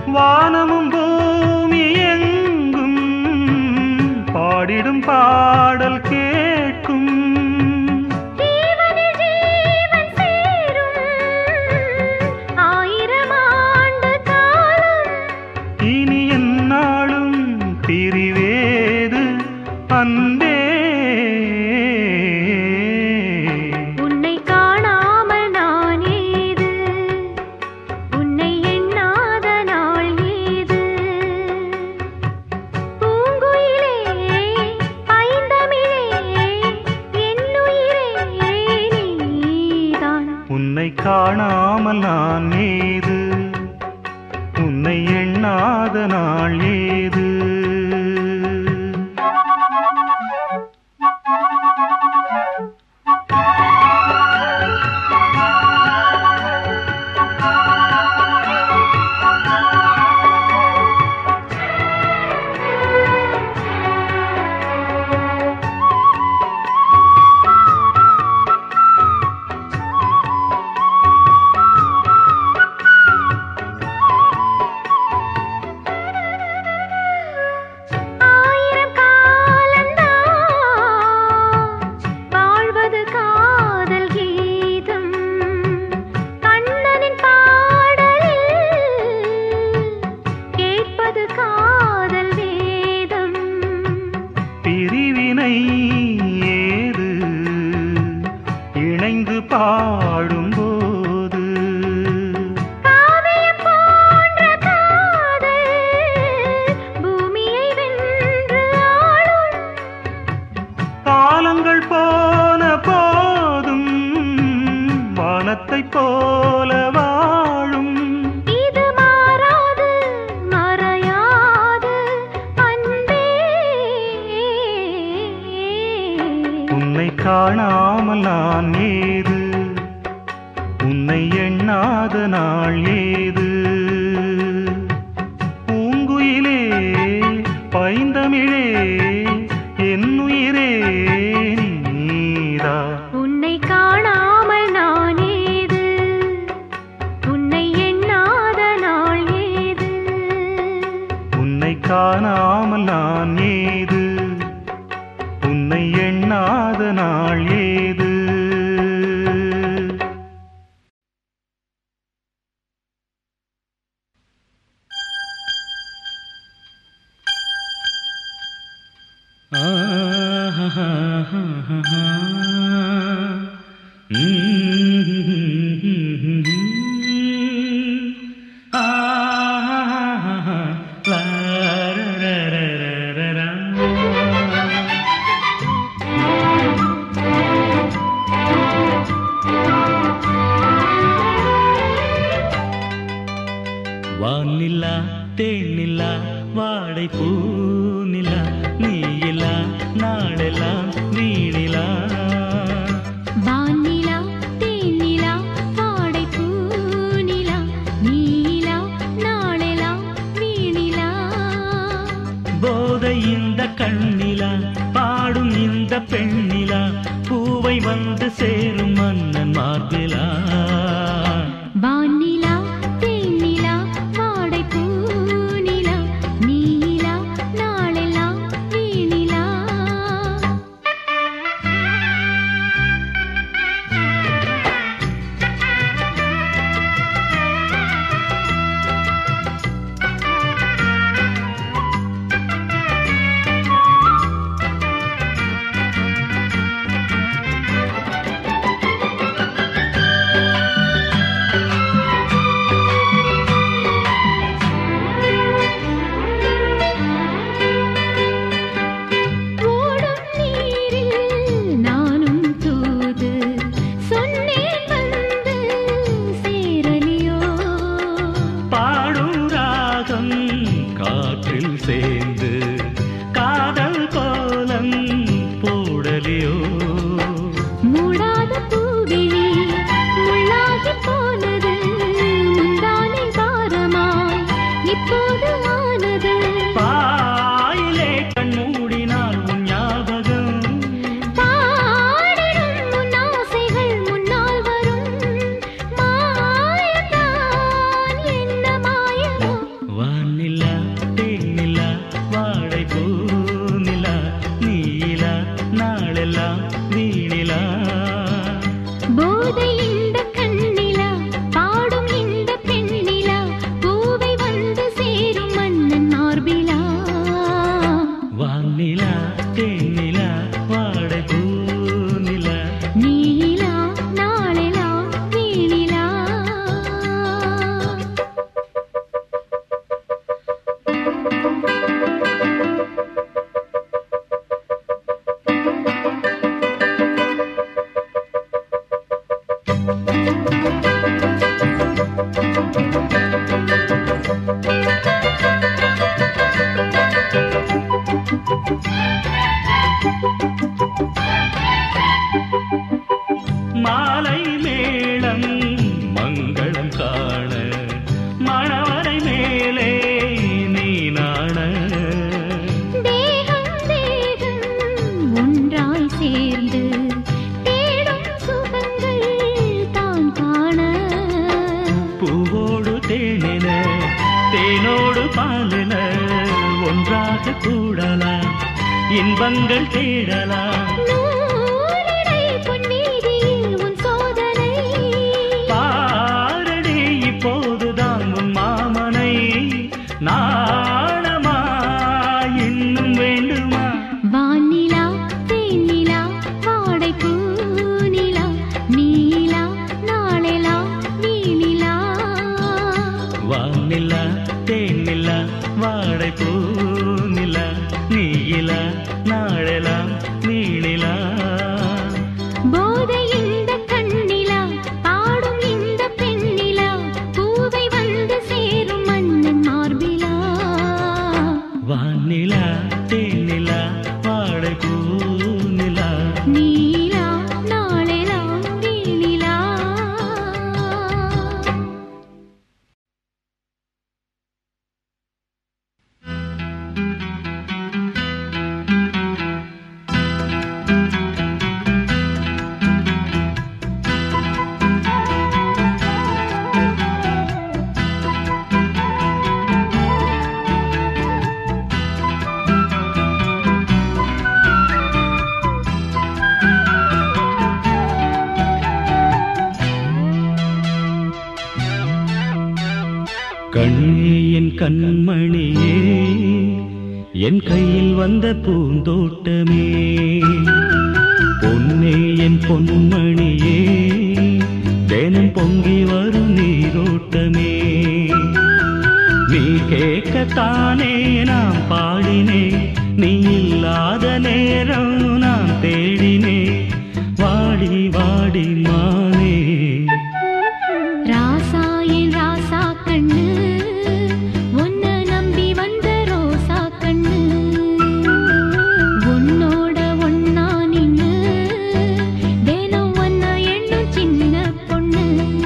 வானமும் பூமி எங்கும் பாடிடும் பாடல் கேட்கும் ஜீவனில் ஜீவன் சேரும் ஆயிரம் ஆண்டு காலம் இனி என்னாலும் பிரிவேது அன்பே உன்னை காணாமல் நான் ஏது உன்னை எண்ணாத நாள் ஏது பூங்குயிலே ஐந்தமிழே என்னுயிரே நீதான் உன்னை காணாமல் நான் ஏது உன்னை எண்ணாத நாள் ஏது ஆயிரம் காலந்தான் வாழ்வது காதல் கீதம் கண்ணனின் பாடலில் கேட்பது காதல் வேதம் பிரிவினை ஏது இணைந்து பாடும்போது காவியம் போன்ற காதல் பூமியை வென்று ஆளும் காலங்கள் போன போதும் வானத்தைப் போல வாழும் இது மாறாது மறையாது அன்பே உன்னை காணாமல் நான் ஏது உன்னை எண்ணாத நாள் ஏது பூங்குயிலே பைந்தமிழே என்னுயிரே நீரா உன்னை காணாமல் நான் ஏது உன்னை எண்ணாத நாள் ஏது உன்னை காணாமல் நான் ஏது உன்னை எண்ணாத நாள் ஏது வானிலா தேனிலா வாடை பூநிலா நீயிலா நாளெல்லாம் வீணிலா வானிலா தேனிலா வாடை பூநிலா நீலா நாளெல்லாம் வீணிலா போதை இந்த கண்ணிலா பாடும் இந்த பெண்ணிலா பூவை வந்து சேரும் மன்னன் மார்பிலா வானிலா தேனிலா வாடை பூநிலா நீலா நாளெல்லாம் வீணிலா ஓடும் நீரில் நானும் தூது சொன்னேன் வந்து சேரலியோ பாடும் ராகம் காற்றில் சேர்ந்து காதல் கோலம் போடலியோ மூடாத பூவிழி முள்ளாகி போனது முந்தானை பாரமாய் இப்போது ஆனது பாயிலே கண் மூடினால் உன் ஞாபகம் பாடிடும் உன் ஆசைகள் முன்னால் வரும் மாயம்தான் என்ன மாயமோ வா தேனோடு பாலில ஒன்றாக கூடலாம் இன்பங்கள் தேடலாம் நூலிடை பொன்மீதியில் உன் சோதனை பாரடி இப்போதுதான் உன் மாமனை நாணமா இன்னும் வேண்டுமா வானிலா தேனிலா வாடை பூநிலா நீலா நாளெலாம் நீனிலா வானிலா தேனிலா வாடை பூநிலா நீயிலா நாளெல்லாம் நீளிலா போதை இந்த கண்ணிலா பாடும் இந்த பெண்ணிலா பூவை வந்து சேரும் மன்னன் மார்பிலா வானிலா தேனிலா வாடை பூநிலா நீலா நாளெலாம் நீனிலா கண்ணே என் கண்மணியே என் கையில் வந்த பூந்தோட்டமே பொன்னே என் பொன்மணியே தினம் பொங்கி வரும் நீரோட்டமே நீ கேட்கத்தானே நான் பாடினேன் நீ இல்லாத நேரம் நான் தேடினேன் வாடி வாடி மானே ராசா என் ராசா கண்ணு உன்னை நம்பி வந்த ரோசா கண்ணு உன்னோட ஒன்னா நின்னு தினம் ஒன்னா எண்ணும் சின்ன பொண்ணு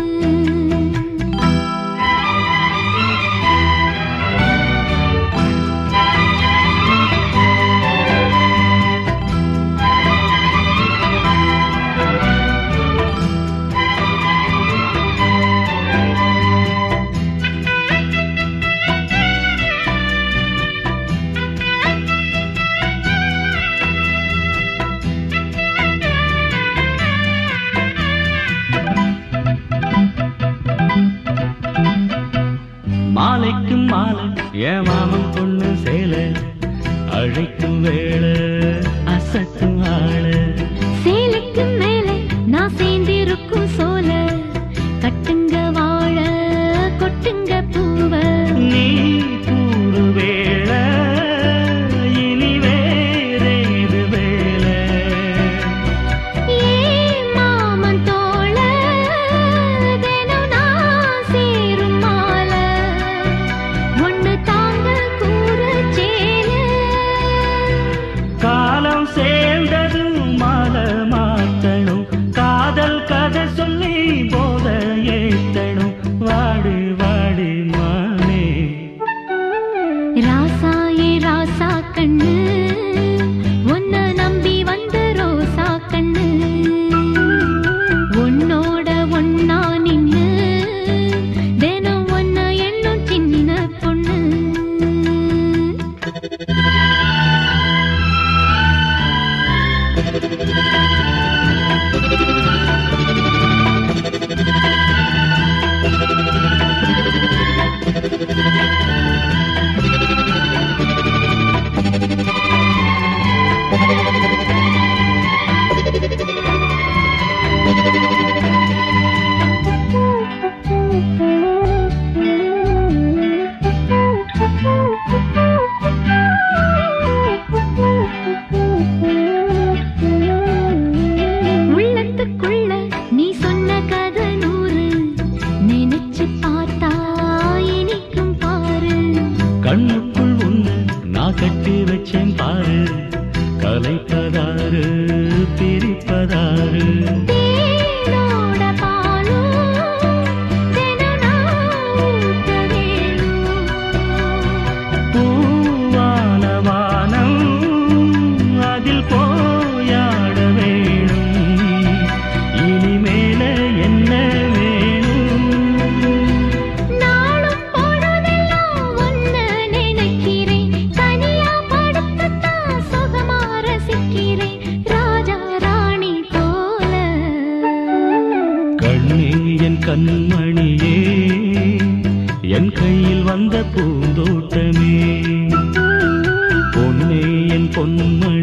மாலைக்கும் மாலை என் மாமன் பொண்ணு சேல அழைக்கும் வேளை அசத்தும் ஆள சேலைக்கு மேலே நான் சேர்ந்திருக்கும் சோல கட்டுங்க வாழ கொட்டுங்க பூவ நீ கூறு வேளை இனி வேறேது வேலை ஏ மாமன் தோள தினம் நான் சேரும் மாலை ஒண்ணு தாங்க கூற சேல காலம் சேர்ந்ததும் மாலை மாத்தணும் காதல் கதை சொல்லி போத ஏத்தணும் வாடி வாடி மானே ராசா ஏ ராசா கண்ணு உன்னை நம்பி வந்த ரோசா கண்ணு உன்னோட ஒன்னா நின்னு தினம் ஒன்ன எண்ணும் சின்ன பொண்ணு உள்ளத்துக்குள்ள நீ சொன்ன கதை நூறு நினைச்சு பார்த்தா இனிக்கும் பாரு கண்ணுக்குள் ஒண்ணு நான் கட்டி வச்சேன் பாரு கலைப்பதாரு பிரிப்பதாரு தேனோட பாலும் தினம் நான் ஊட்ட வேணும். பூவான வானம் அதில் போயாட வேணும் இனிமேல என்ன வேணும் நாளும் பொழுதும் கண்மணியே என் கையில் வந்த பூந்தோட்டமே பொன்னே என் பொன்மணி